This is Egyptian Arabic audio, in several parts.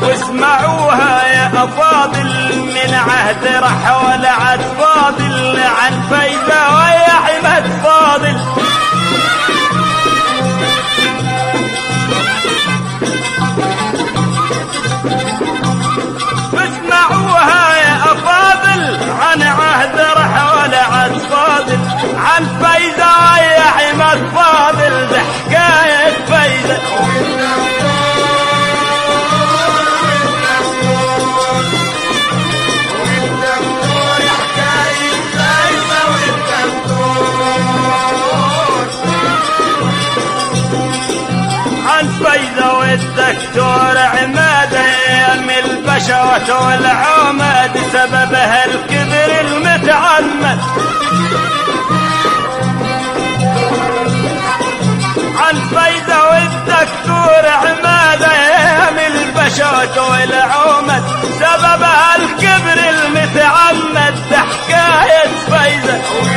واسمعوها يا أفاضل من عهد رح ولا عاد فاضل عن فايدة ويا عماد فاضل اسمعوها يا أفاضل عن عهد رح ولا عاد فاضل عن فايدة يا عماد فاضل ده حكاية فايدة عن فايدة والدكتور عماد ايام البشوة والعماد سببها الكبر المتعمد عن فايدة والدكتور عماد ايام البشوة والعماد سببها الكبر المتعمد ده حكاية فايدة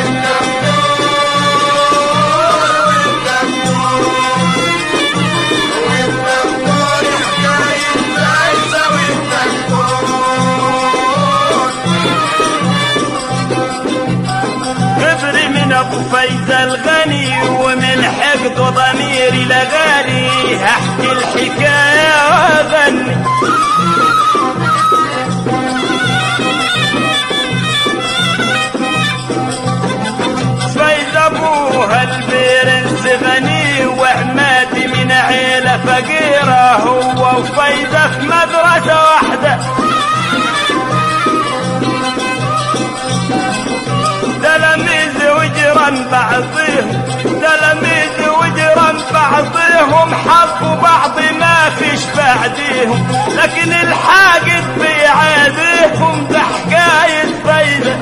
كبري من ابو فايزة الغني ومن حقد ضميري لغالي هحكي الحكاية واغني فايزة ابوها البرنس غني وعماتي من عيلة فقيرة هو وفايزة في مدرسة واحدة تلاميذ وجيران بعضهم تلاميذ وجيران بعضهم حبوا بعض ما فيش بعديهم لكن الحاجة بيعاديهم ده حكاية فايدة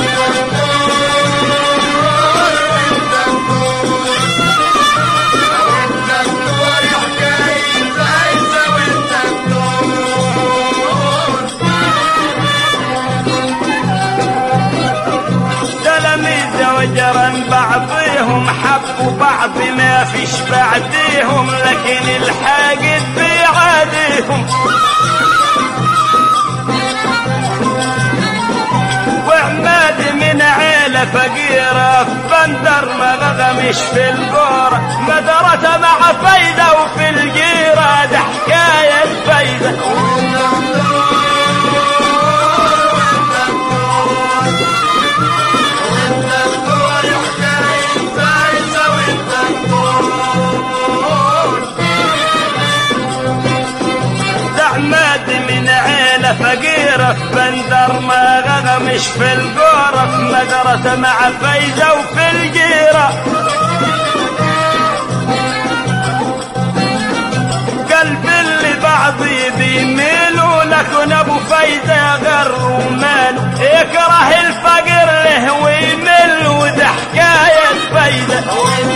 تلاميذ وجران بعضيهم حبوا بعض ما فيش بعديهم لكن الحاجة بيعاديهم وعماد من عيلة فقيرة في بندر مغغى مش في القورة مدرسة مع فايدة وفي الجيرة ده حكاية فايدة ده عماد من عيلة فقيرة في بندر ما غغى مش في القورة في مدرسة مع فايدة وفي الجيرة قلب اللي بعضي بيميلوا لكن ابو فايدة غر وماله يكره الفقر له ويمل وده حكاية فايدة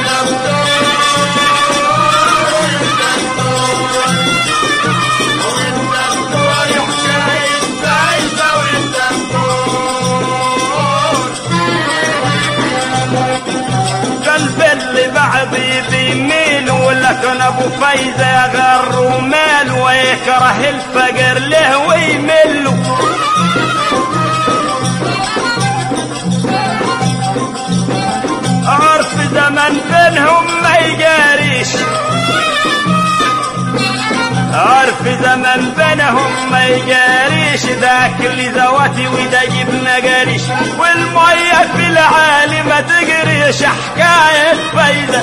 قلب اللي بعضي بيميل ولكن ابو فايزة غر ومال ويكره الفقر له ويمل عرف زمن بينهم ما يجاريش عرف زمن بينهم ما يجاريش ذاك اللي ذواتي وده جبنا قريش والمية في العالي ما تقريش حكاية فايدة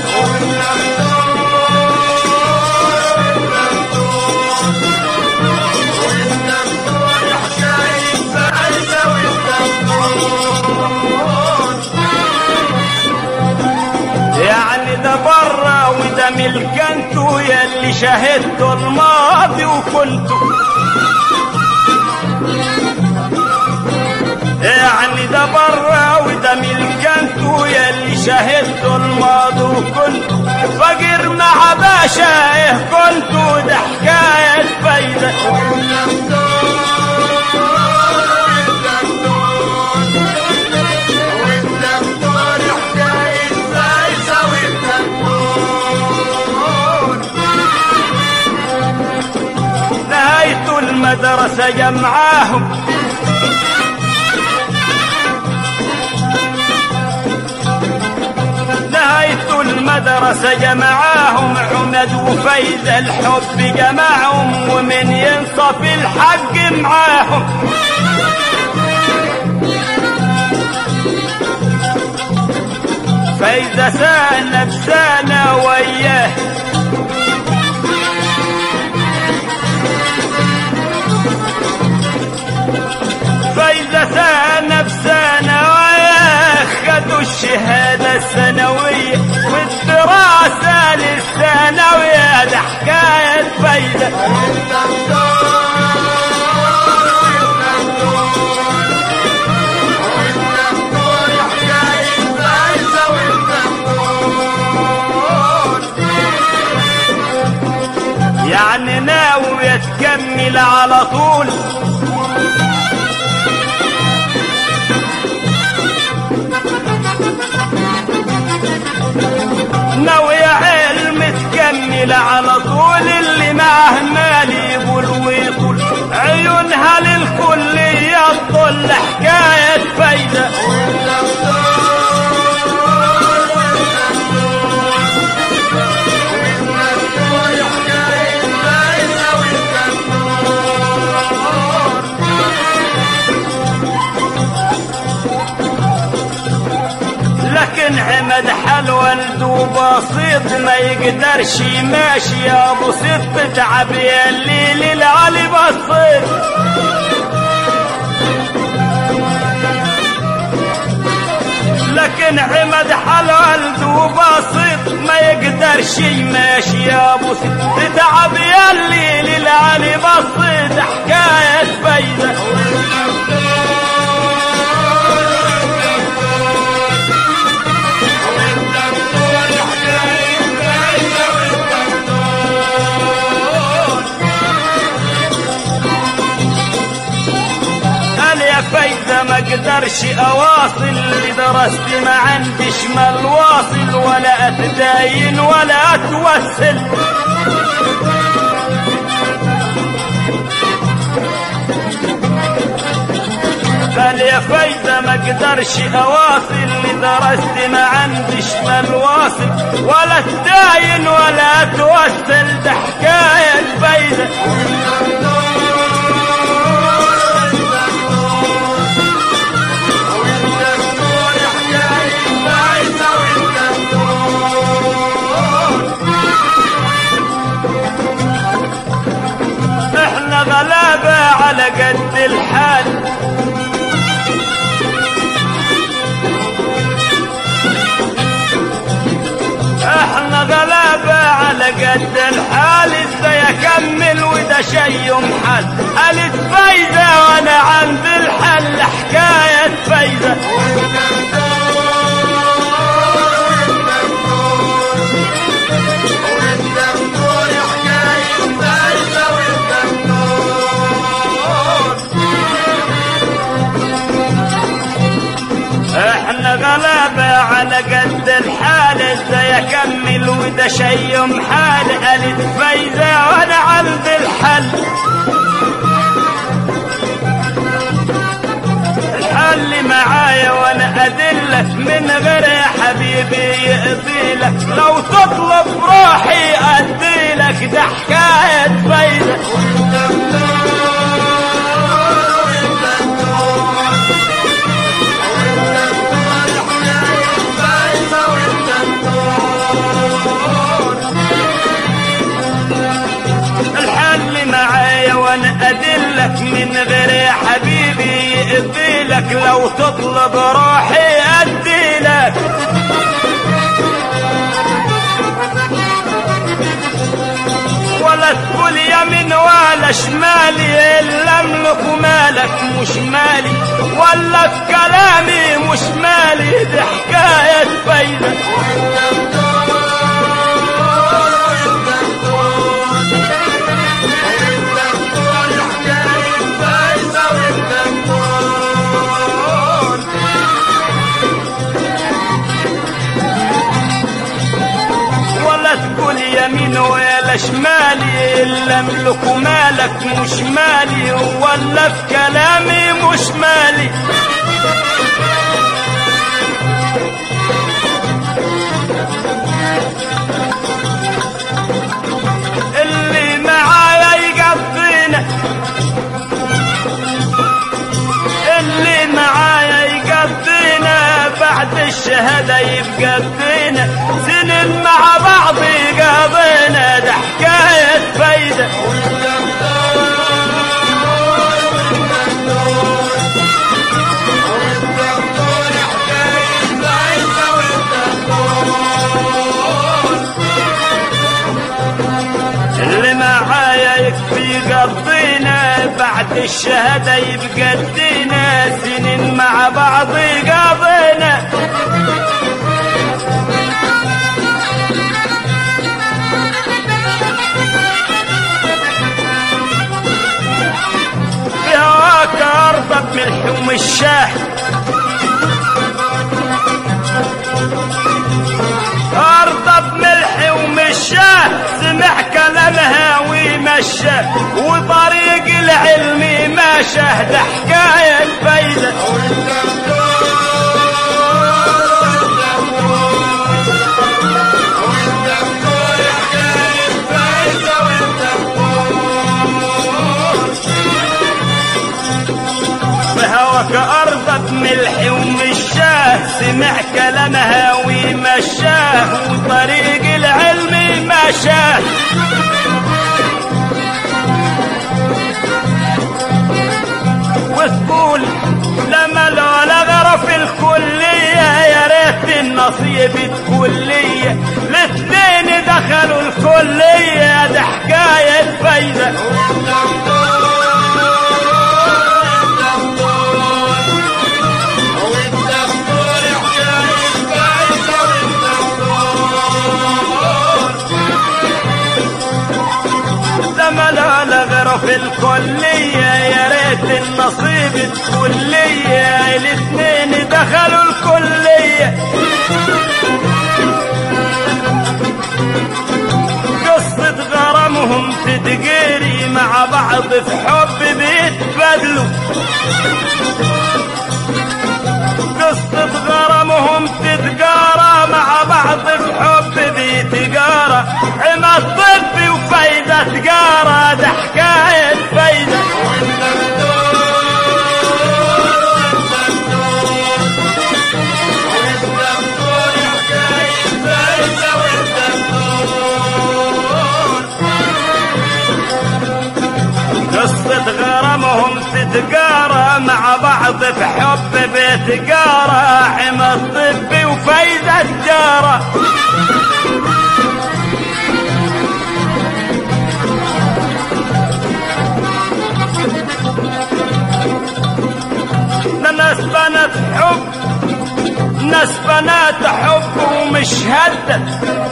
يعني ده برا وده ملك انتو يلي شاهدتوا الماضي وكنتوا يعني ده برا وده ملك انتو يلي شاهدتوا الماضي وكنتوا فقير مع باشا ايه كنتوا ده حكاية فايدة نهاية المدرسة جمعاهم نهاية المدرسة جمعاهم عمد وفيد الحب جمعهم ومن ينصف الحق معاهم فإذا سنة بسنة وياه فإذا سنة بسنة وياه خدوا الشهادة السنوية والدراسة للثانوية ده حكاية فايدة يعني ناوي تكمل على طول ناوي علم تكمل على طول اللي معه مال يقول ويطول عيونها للكل يطل حكاية فايدة لكن عمد حل والده بسيط ما يقدرش يماشي يا ابو ست تعب يا الليل العلي بسيط لكن عمد حل والده بسيط ما يقدرش يماشي يا ابو ست تعب يا الليل العلي بسيط حكايه فايده قال يا فايدة ما اقدرش اواصل لدرستي ما عنديش مال واصل ولا اتداين ولا اتوسل قال يا فايدة ما اقدرش اواصل لدرستي ما عنديش مال واصل ولا اتداين ولا اتوسل ده حكاية فايدة احنا غلابة على قد الحال احنا غلابة على قد الحال ازاي اكمل وده شي محل قالت فايدة وانا عند الحل حكاية فايدة احنا غلابة على قد الحال ازاي اكمل وده شي محال قالت فايزة وانا عند الحل الحل معايا وانا ادلك من غير يا حبيبي يقضيلك لو تطلب روحي اديلك ده حكاية فايدة الحل معايا وانا ادلك من غير يا حبيبي يقضيلك لو تطلب روحي اديلك ولا تقول يمين ولا شمالي الا املك مالك مش مالي ولا في كلامي مش مالي دي حكايه فايده ولا تقول يمين ولا شمالي الا تملك مالك مش مالي ولا في كلامي مش مالي اللي معايا يقضينا اللي معايا يقضينا بعد الشهادة يبقضينا سنين مع بعض يقضينا ده حكاية فايدة اللي معايا يكفي قضينا بعد الشهادة يبقى ادينا سنين مع بعض قضينا في هواك أرضك ملح ومشاه أرض بملح ومشاه سمع كلامها ومشى وطريق العلم ماشاه ده حكاية فايدة بهواك أرض بملح ومشاه سمع كلامها ومشاه وطريق العلم مشاه وتقول لما لولا غرف الكلية يا ريت النصيب الكلية الاثنين دخلوا الكلية ده حكاية فايدة لما لا غرف الكلية يا ريت النصيب الكلية الاثنين دخلوا الكلية قصة غرامهم تتقيري مع بعض في حب بيتبادلوا قصة غرامهم تتقارى مع بعض في حب بيتقارى عمى الطب وفايدة تقارى ده حكاية فايدة قصة غرامهم تتقارى مع بعض في حب بيتقارى عمى الطب وفايدة تجارة ناس بنات حب ناس بنات حب ومش هدت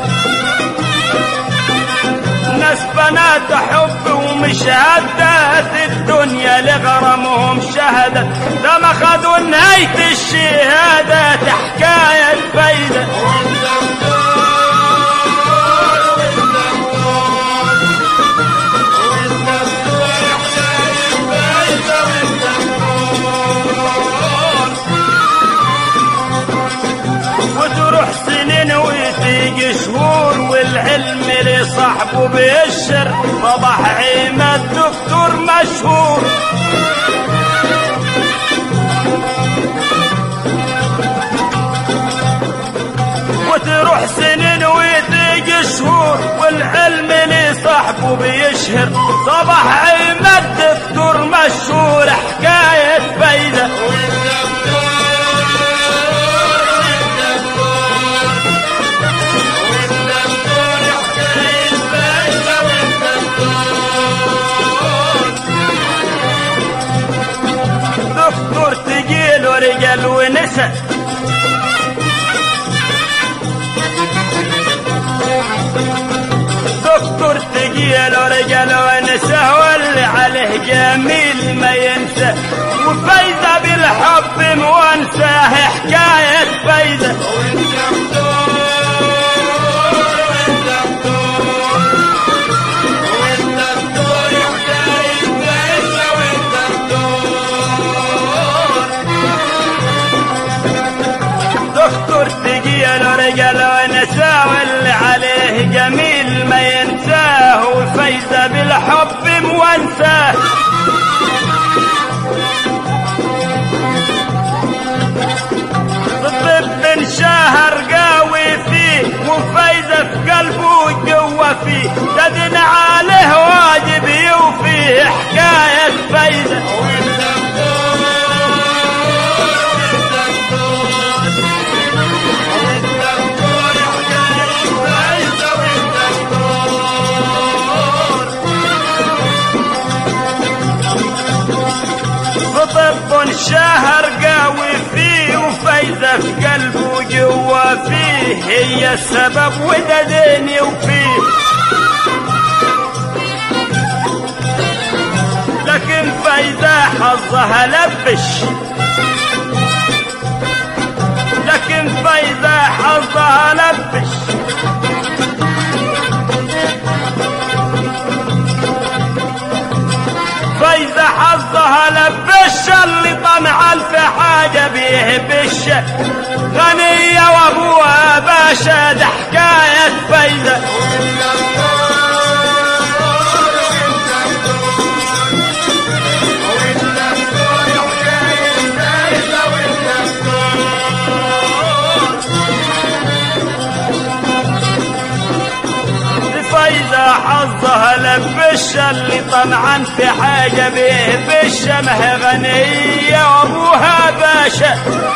ناس بنات حب ومش هدت الدنيا لغرامهم شهدت لما خدوا نهاية الشهادة حكاية فايدة وتروح سنين وتيجي شهور والعلم لصاحبه بيشر صباح عيمة دكتور مشهور وتروح سنين وتيجي شهور والعلم لصاحبه بيشهر صباح عيمة دكتور مشهور حكاية فايدة دكتور تجيله رجال ونسى دكتور تجيله رجال ونسى واللي عليه جميل ما ينسى وفايدة بالحب موانساه حكاية فايدة رجال ونساء واللي عليه جميل ما ينساه وفايزة بالحب موانساه الطب انشهر قوي فيه وفايزة في قلبه وجوا فيه تدن عليه واجب يوفيه حكاية فايزة طب انشهر قوي فيه وفايزة في قلبه جوا فيه هي السبب وده ديني وفيه لكن فايزة حظها لبش لكن فايزة حظها لبش فايزة حظها لبش اللي طمعا في حاجة بيهبش غنية وابوها باشا ده حكاية فايزة فايزة حظها لبش اللي طمعا في حاجة بيهبش ما هي غنية وابوها باشا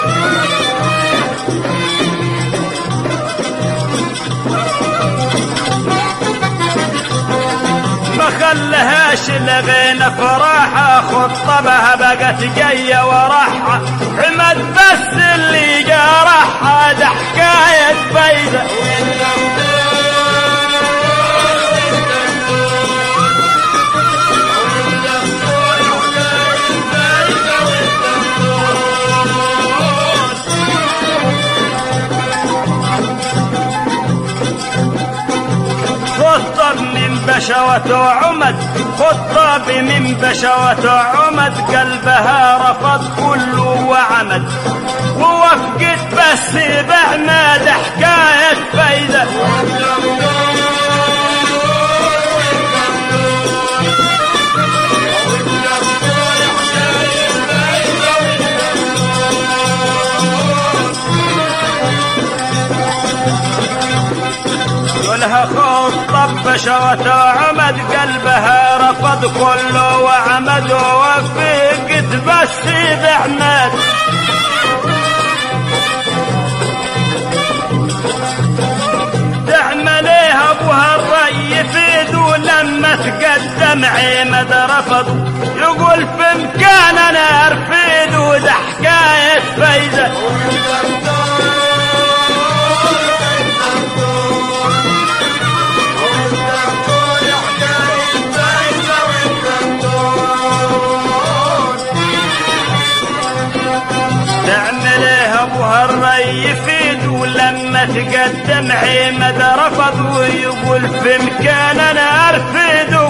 ما خلهاش لغينا فراحة خطبها بقت جاية وراحة عمد بس اللي جرحها ده حكاية فايدة خطب من بشوة عمد خطب من بشوة عمد قلبها رفض كله وعمد ووفقت بس بعماد حكاية فايدة ولها خطب بشوة عمد قلبها رفض كله وعمد ووفقت بس بعماد تعمل ايه ابوها الري يفيدوا لما تقدم عمد رفض يقول في امكان انا ارفيد وده حكايه فايده تعمل ايه ابوها الري يفيد ولما تقدم عمد رفض ويقول في مكان انا ارفده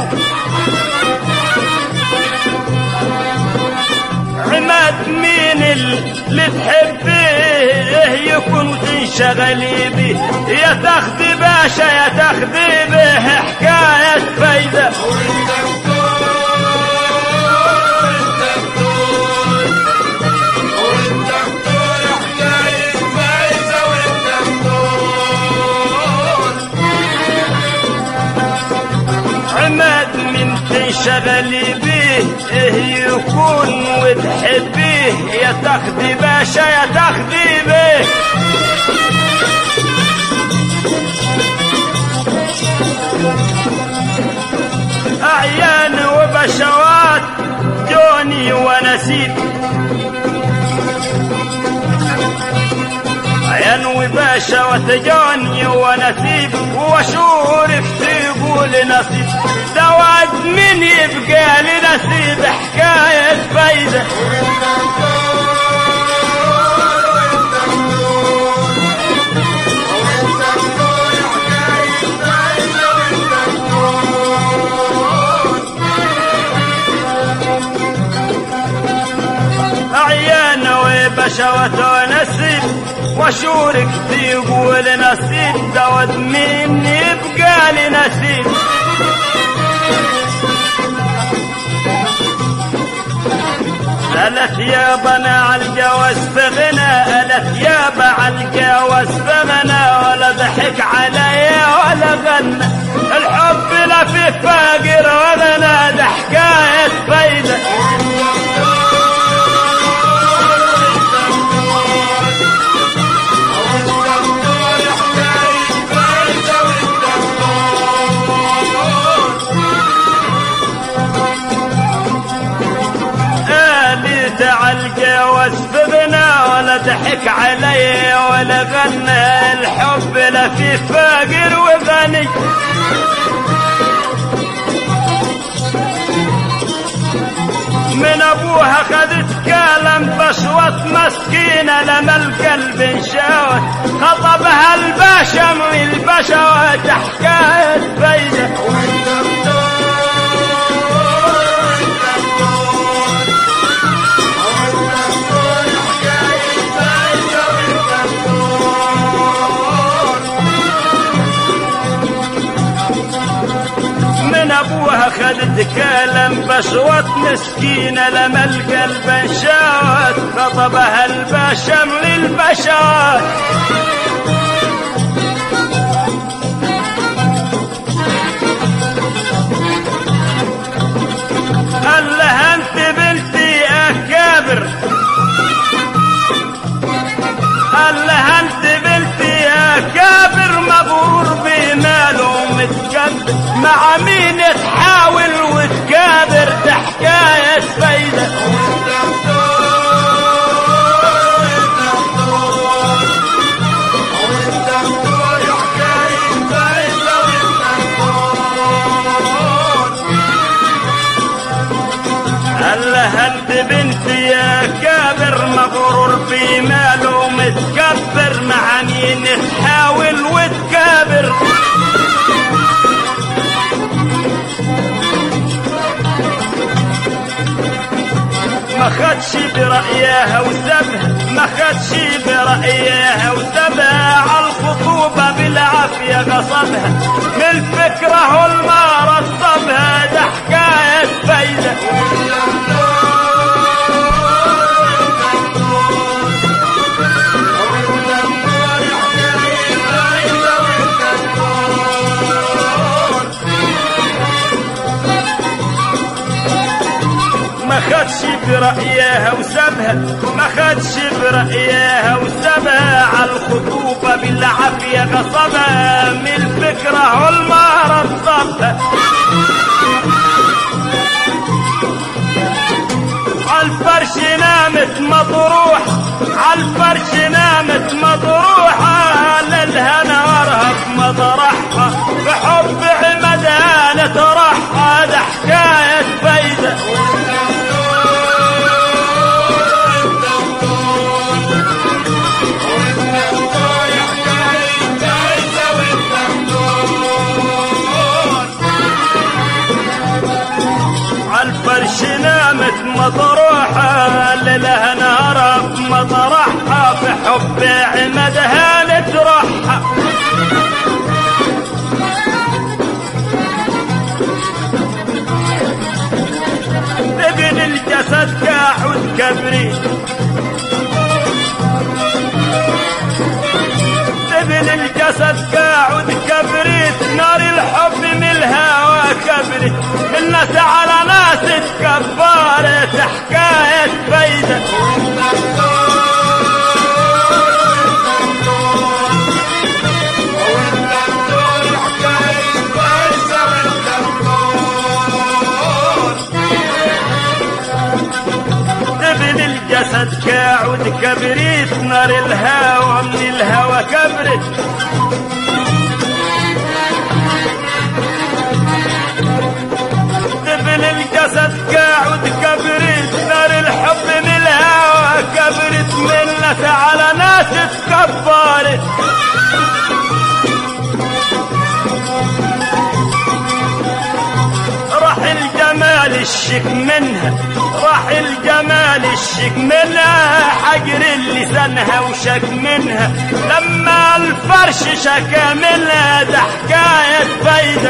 عماد مين اللي تحبيه يكون تنشغلي بيه يا تاخدي باشا يا تاخدي به حكاية فايدة عماد من تنشغلي بيه ايه يكون وتحبيه يا تاخدي باشا يا تاخدي بيه اعيان وبشوات جوني ونسيب عين وباشا وتجاني ونسيب واشورك تقول نصيب دواد من يبقى لي نصيب حكاية فايدة أعيان وبشوة ونسيب وشورك تقول نسيت دود مني يبقى لي نسيت ألف يا بنا عالجواز فغنى ألف يا عالجواز فغنى ولا ضحك عليا ولا غنى الحب لا في فاقر ولا لا ده حكاية فايدة قالت عالجواز فغنى ولا ضحك علي ولا غنى الحب لا في فاقر وغني من ابوها خدت كلام بشوط مسكينة لما القلب انشوت خطبها الباشا من البشوات حكاية فايدة من ابوها خدت كلام بشوت مسكينة لما القلب انشوت خطبها الباشا من البشوات قال لها انت بنتي اكابر قال لها انت بنتي يا كابر مغرور بماله متكبر مع مين تحاول وتكابر ده حكاية فايدة قال لها انت بنتي يا كابر مغرور في ماله متكبر مع مين تحاول وتكابر ما خدش برأيها وسابها ما خدش برأيها وسابها على الخطوبة بالعافية غصبها من الفكرة والما رصبها ده حكاية فايدة ما خدش برأيها وسابها ما خدش برأيها وسابها على الخطوبة بالعافية غصبها من الفكرة والما رصبها عالفرش نامت مطروح عالفرش نامت مطروحة ليلها نهارها في مطرحها بحب عمدها نترحها ده حكاية فايدة عالفرش نامت مطروحة ليلها نهارها في مطرحها بحب عمدها نترحها تبن الجسد كاحد كبريت تبن الجسد كاعد كبريت نار الحب من الهوى كبرت الناس على ناس تكبرت حكاية فايدة تبن الجسد كاعد كبريت نار الهوى من الهوى كبرت تبن الجسد كاعد كبرت نار الحب من الهوى كبرت من ناس على ناس تكبرت راح الجمال الشيء الشك منها راح الجمال الشك منها حجر لسانها وشك منها لما الفرش شكا منها ده حكاية فايدة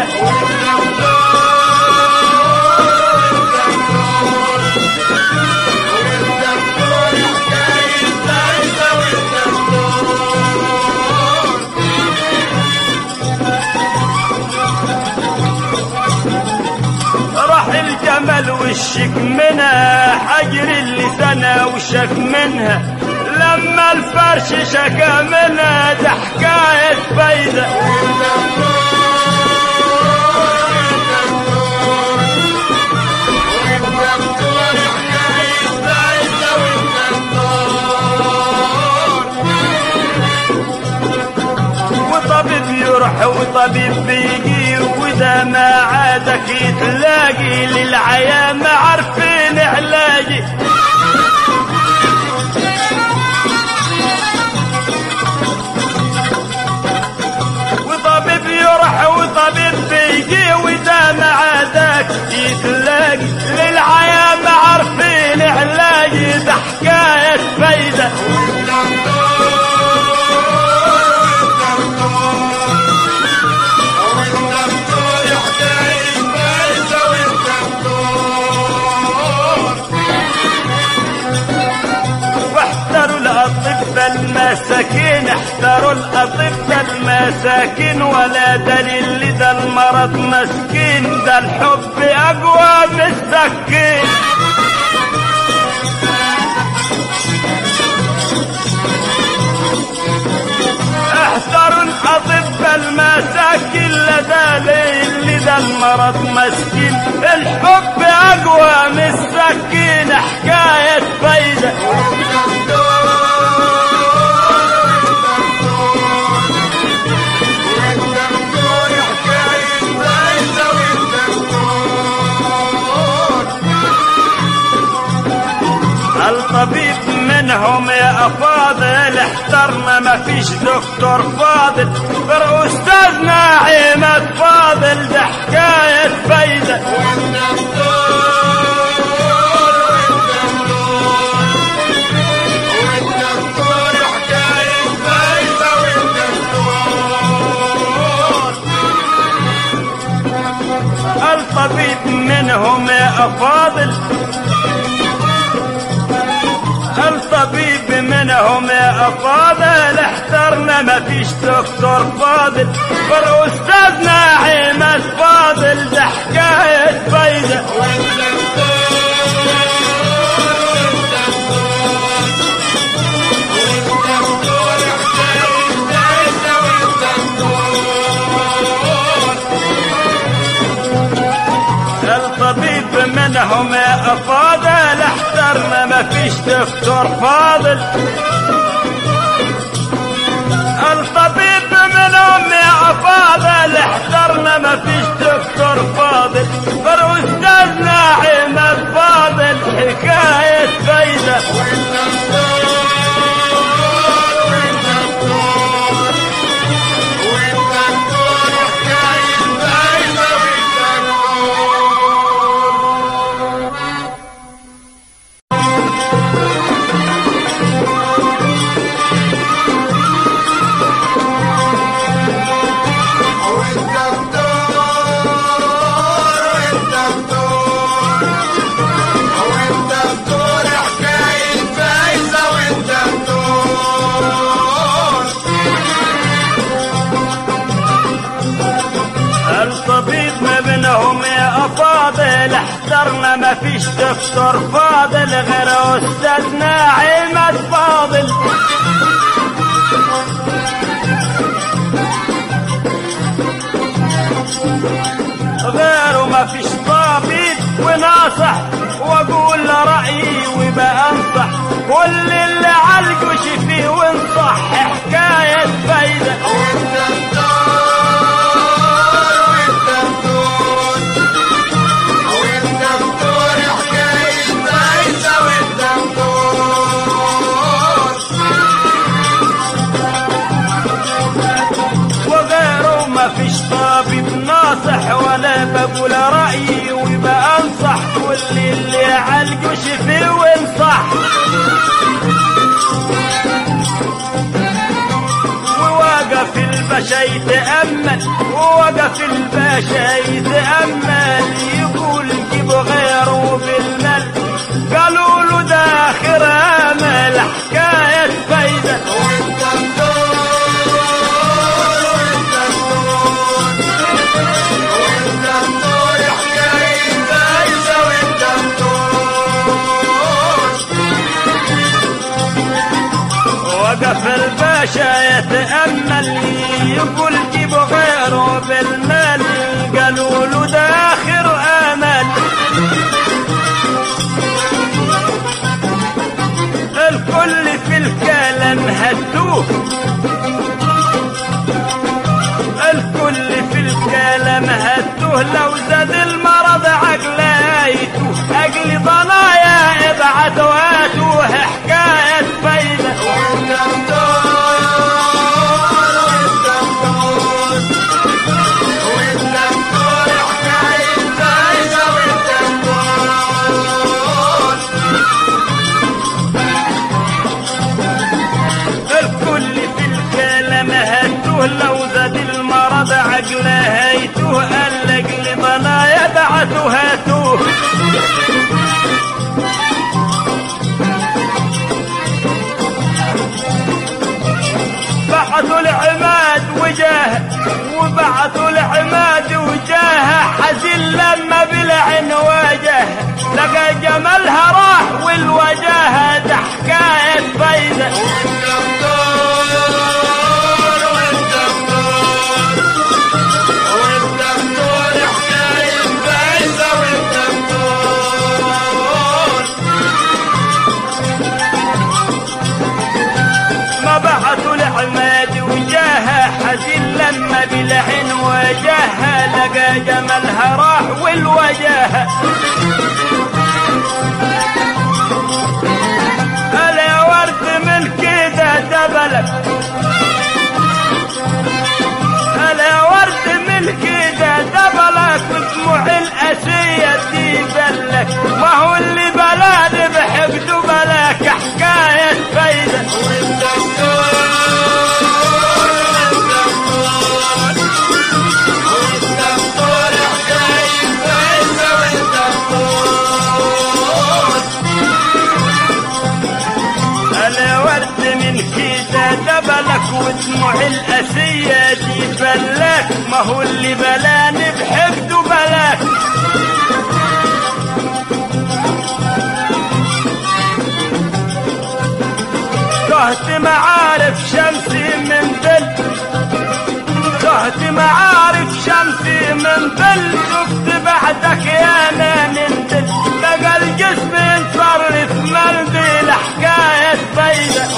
راح الجمل والشك منها حجر اللسانة وشك منها لما الفرش شكا منها ده حكاية فايدة وطبيب يروح وطبيب بيجي وده ما عادك يتلاقي للعيان ما عارفين علاجي وطبيب يروح وطبيب بيجي وده ما عادك يتلاقي للعيان ما عارفين علاجي ده حكاية فايدة واحذروا الأطباء المساكين احذروا الأطباء المساكين ولا دليل لذا المرض مسكين ده الحب أقوى من السكين احذروا الأطباء المساكين لا دليل لذا المرض مسكين الحب أقوى من السكين حكاية فايدة الطبيب منهم يا أفاضل احترنا ما فيش دكتور فاضل غير أستاذنا عماد فاضل ده حكاية فايدة الطبيب منهم يا أفاضل الطبيب منهم يا أفاضل احترنا ما فيش دكتور فاضل غير أستاذنا عماد فاضل ده حكاية فايدة الطبيب منهم يا أفاضل احترنا ما فيش دكتور فاضل الطبيب منهم يا أفاضل احترنا ما فيش دكتور فاضل غير أستاذنا عماد فاضل حكاية فايدة الطبيب ما بينهم يا أفاضل احترنا ما فيش دكتور فاضل غير أستاذنا عماد فاضل غيره ما فيش طبيب وناصح واقول رأيي وبقى انصح كل اللي علقه شفيه وانصح حكاية فايدة وغيره ما فيش طبيب ناصح ولا بقول رأيي ويبقى انصح واللي لقوش فيه وانصح ووقف الباشا يتأمل ووقف الباشا يتأمل يقول جيبوا غيره بالمال قالوا له ده آخر أمل حكاية فايدة وقف الباشا يتأمل يقول جيبوا غيره بالمال قالوا له ده آخر أمل الكل في الكلام هدوه الكل في الكلام هدوه لو زاد المرض عقلايته أجل ضنايا ابعت واتوه حكاية فايدة الكل في الكلام هدوه لو زاد المرض عقله هيتوه قال لي ضنايا بعتوا هاتوه بعثوا العماد وجاه وبعثوا العماد وجاه حزين لما بالعين واجه لقى جمالها راح والوجاهة ده حكاية فايدة ما بعثوا العماد وجاها حزين لما بالعين وجاها لقى جمالها راح والوجاهة الا ورد من كده دبلك الا ورد من كده دبلك ودموع الاسية دي بلك ما هو اللي بلاد بحقده بلاك حكاية فايدة انا ورد من كده دبلك ودموع الاسية دي بلاك ما هو اللي بلاني بحقده بلاك تهت معارف شمسي من بل تهت معارف شمسي من بل شفت بعدك يا ما من دل لقى الجسم ينصرف ملبي الحكاية فايدة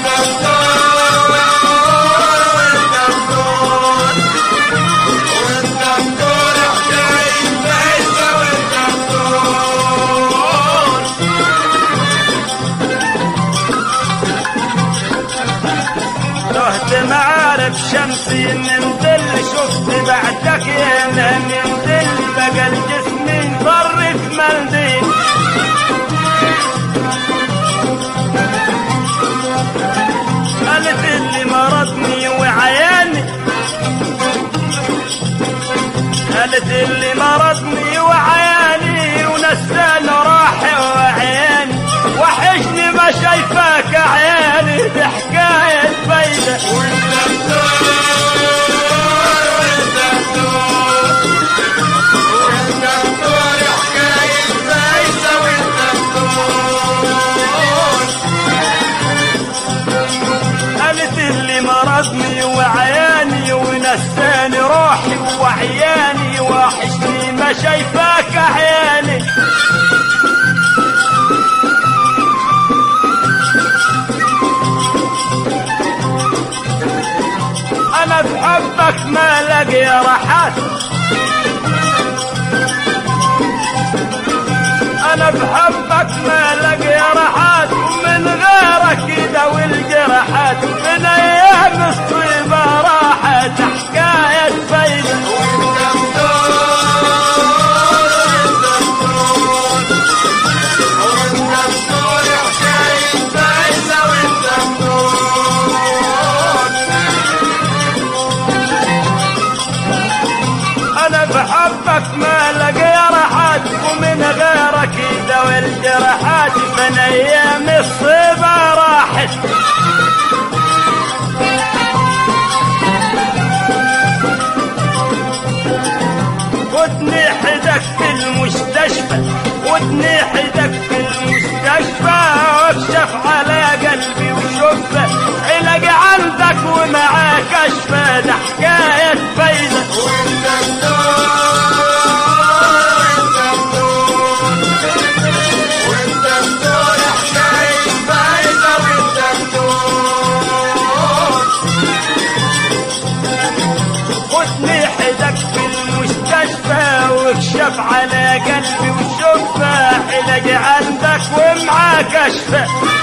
رحت معارف شمسي من دل شفت بعدك يا ما من دل بقى الجسم ينصرف ملبي قالت اللي مرضني وعياني قالت اللي مرضني وعياني ونساني راحي وعياني وحشني ما شايفاك عياني دي حكاية فايدة قالت اللي مرضني وعياني ونساني روحي وعياني وحشني ما شايفاك عياني انا بحبك ما لاقي راحات انا بحبك ما لاقي راحات ومن غيرك يداوي الجراحات من ايام الصيبه راحت حكايه فايده احسن ايام الصبا راحت ودني حدك في المستشفى ودني حدك في المستشفى واكشف على قلبي وشفه علاج عندك ومعاه كشفه ده حكايه فايده خدني حدك في المستشفى واكشف على قلبي وشوفه علاج عندك ومعاه كشفه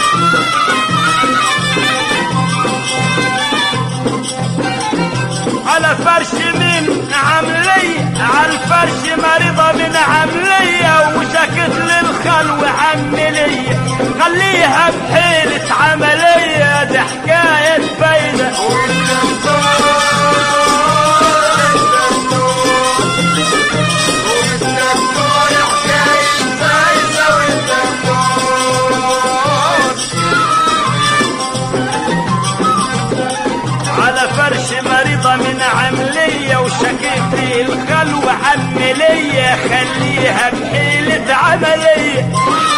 على فرش من عملية على الفرش مريضة من عملية وشكت للخلو عملية خليها بحيلة عملية دي حكاية فايدة على فرش مريضة من عملية وشكيت الخلو عملية خليها بحيلة عملية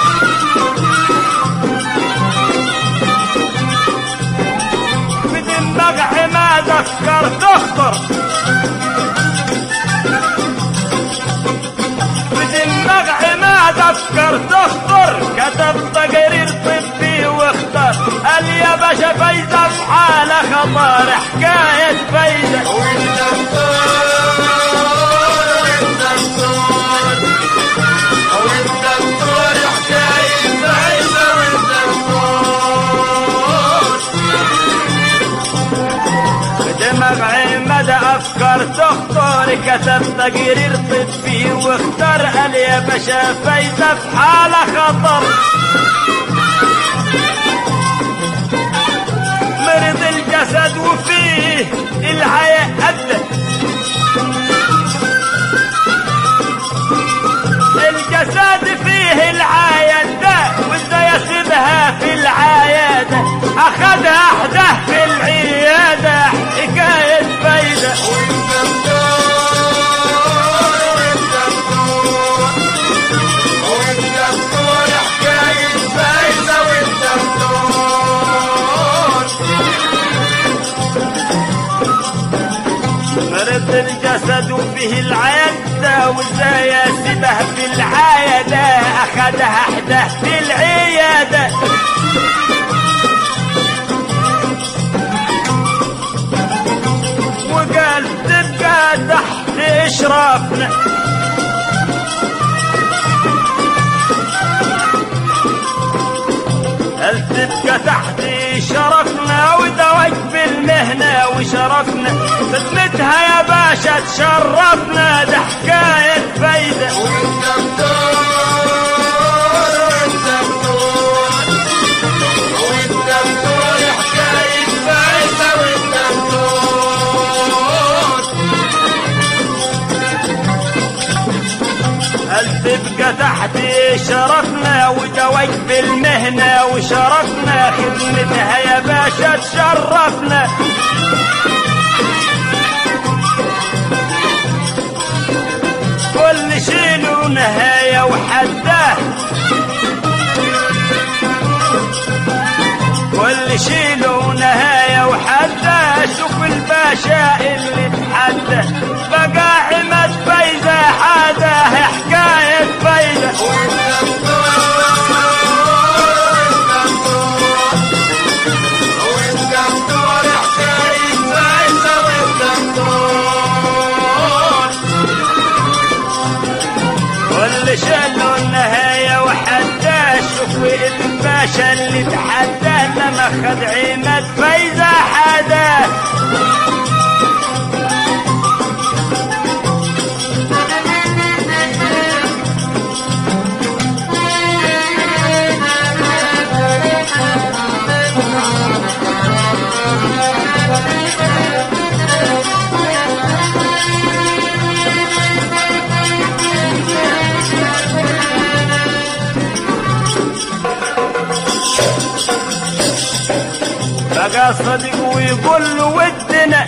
في دماغ ما ذكر تخطر في دماغ ما ذكر تخطر كتب تقرير طبي واختار قال يا باشا فايدة في حالة خطر حكاية فايدة دماغ عمد افكار تخطر كتب تقرير طبي واختار قال يا باشا فايدة في حالة خطر مرض الجسد وفيه الحياة أدى الجسد فيه العيادة وازاي يسيبها في العيادة اخدها احده في العيادة حكاية فايدة مرض الجسد وفيه العيادة وازاي يسيبها في العيادة اخدها احده في العيادة وقال تبقى تحت اشرافنا هل تبقى تحت شرفنا ودواك بالمهنة وشرفنا خدمتها يا باشا تشرفنا ده حكاية فايدة هل تبقى تحت شرفنا ودواك بالمهنة وشرفنا خدمتها يا باشا تشرفنا كل شيء له نهاية وحده كل شيء له نهاية وحده شوف الباشا اللي تحدى بقى عمد فايدة حدا حكاية فايدة كل شيء له نهاية وحده شوف الباشا اللي تحدى لما خد عمد فايدة حدا بقى صديق ويقول له ودنا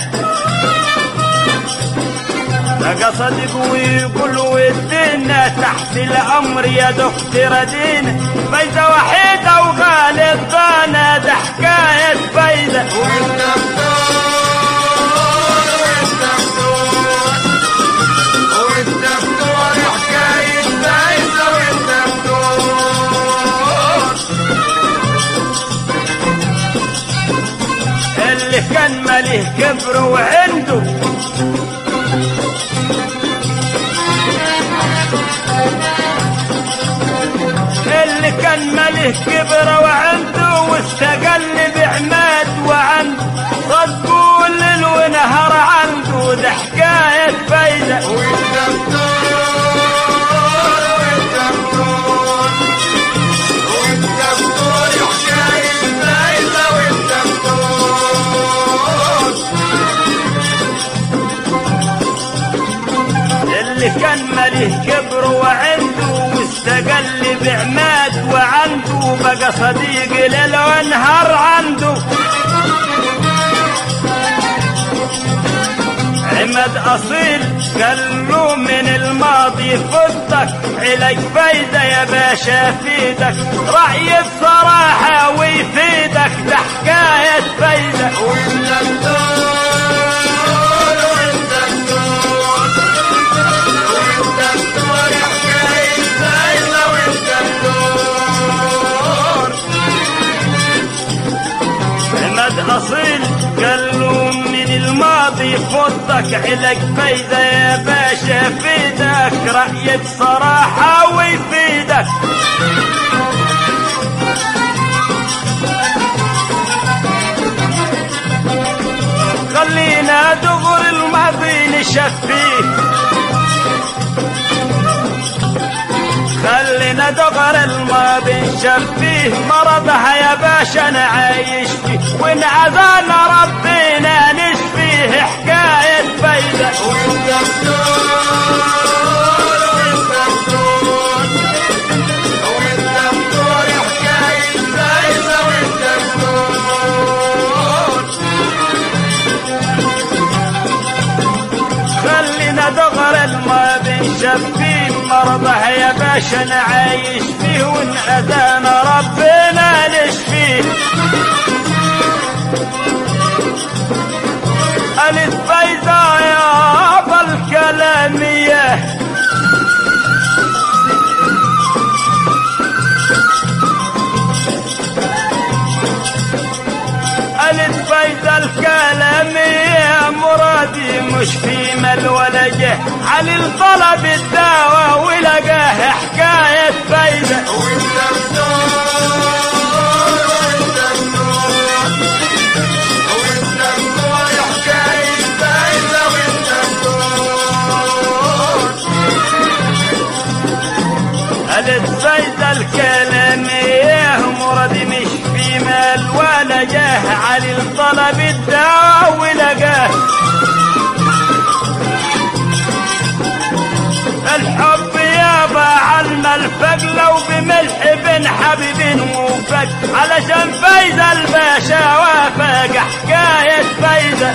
بقى صديق ويقول له ودنا تحت الامر يا دكتور دينا فايدة وحيدة وغالب بانا ده حكاية فايدة اللي كان مليه كبر وعنده اللي كان مليه كبر وعنده واستقل بعماد وعنده صدقوا الليل ونهر عنده ده حكاية فايدة اللي كان مليه كبر وعنده واستقل بعماد وعنده بقى صديق ليل ونهار عنده عماد اصيل قال له من الماضي فضك عليك فايدة يا باشا فيدك رأي بصراحة ويفيدك ده حكاية فايدة عماد اصيل قال له من الماضي فضك عليك فايدة يا باشا فيدك رأي بصراحة ويفيدك خلينا دغر الماضي نشفيه خلينا دغر الماضي نشفيه مرضها يا باشا انا عايش فيه وان عذانا ربنا نشفيه حكاية فايدة خلينا دغر الماضي نشفيه مرضها يا باشا انا عايش فيه وان اذانا ربنا نشفيه ألف فايدة يا أبا الكلامية ألف فايدة الكلامية مرادي مش في مال ولا جه علي الطلب الدواء ولقاه حكاية فايدة قالت فايدة الكلامية مرادي مش في مال ولا جاه علي الطلب الدواء ولقاه الحب يابا علم الفق لو بملح بن حبيب وفق علشان فايدة الباشا وافق حكاية فايدة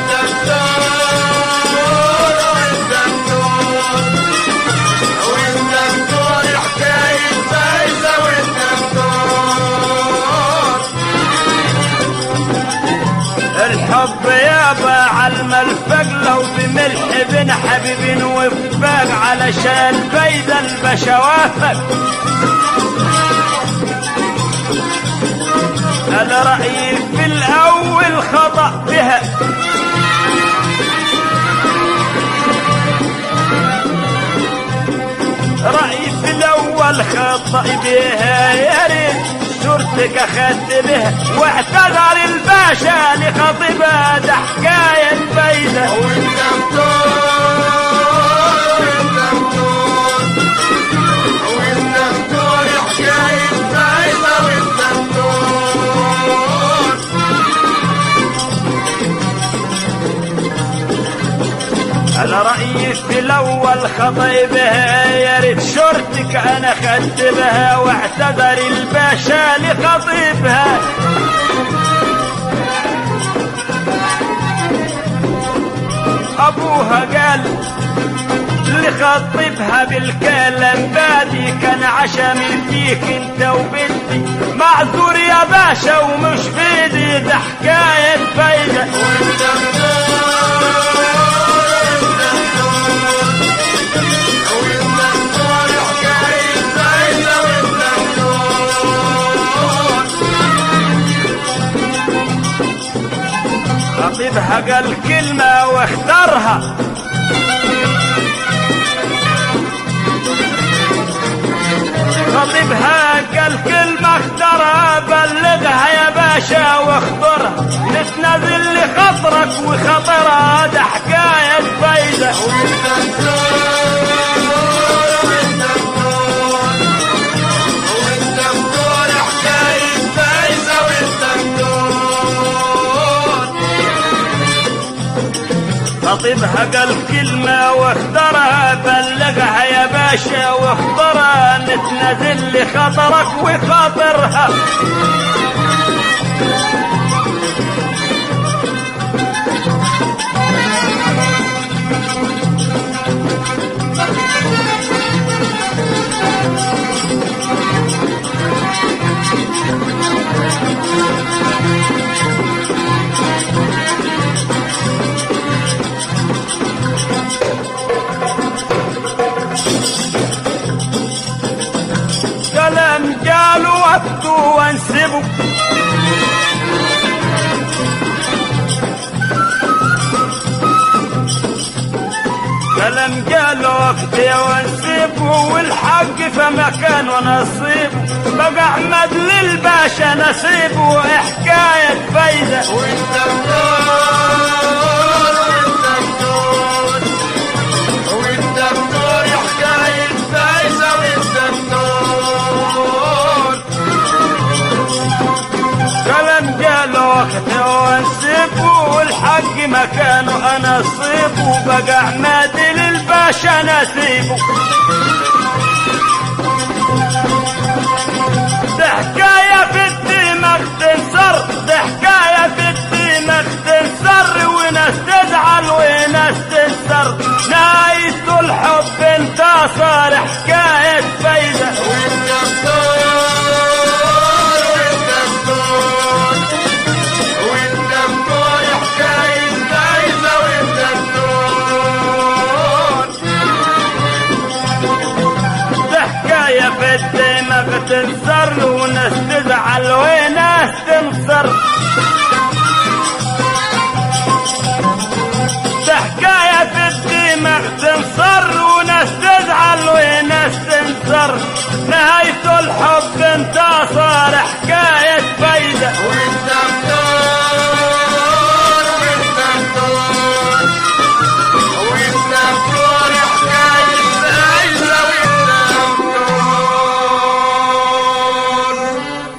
الحب يابا علم الفق لو بملح بن حبيب وفاق علشان فايدة الباشا وافق انا رأيي في الاول خطأ بها رأيي في الاول خطأ بها يا ريت صورتك اخدت بها واعتذر الباشا لخطيبها ده حكاية فايدة على رأيي في الأول خطيبها يا ريت شرطك أنا خدت بها واعتذر الباشا لخطيبها ابوها قال لخطبها بالكلام بادي كان عشمي فيك انت وبنتي معذور يا باشا ومش بيدي ده حكاية فايدة خطيبها قال كلمة واختارها خطيبها قال كلمة اختارها بلغها يا باشا واخبرها نتنازل لخطرك وخطرها ده حكاية فايدة خطيبها قال كلمة واختارها بلغها يا باشا واختارها نتنازل لخطرك وخاطرها كلام قالوا وقته وانسبه كلام قالوا وقته وانسبه والحق فمكان ونصيبه بقى احمد للباشا نصيبه حكاية فايدة وانت بدور وانت بدور وانت بدور يا حكاية فايزة وانت بدور كلام قالوا وقته وانسبه والحق مكانه انا اصيبه بقى احمد للباشا نسيبه ده حكاية في الدماغ تنصر ده حكاية في الدماغ تنصر وناس تزعل وناس تنصر نايس الحب انتصر حكاية فايدة وانت بدور وانت بدور وانت بدور يا حكاية فايزة وانت بدور ده حكاية في الدماغ تنصر وناس تزعل وناس تنصر ده حكاية في الدماغ تنصر وناس تزعل وناس تنصر نهاية الحب انتصر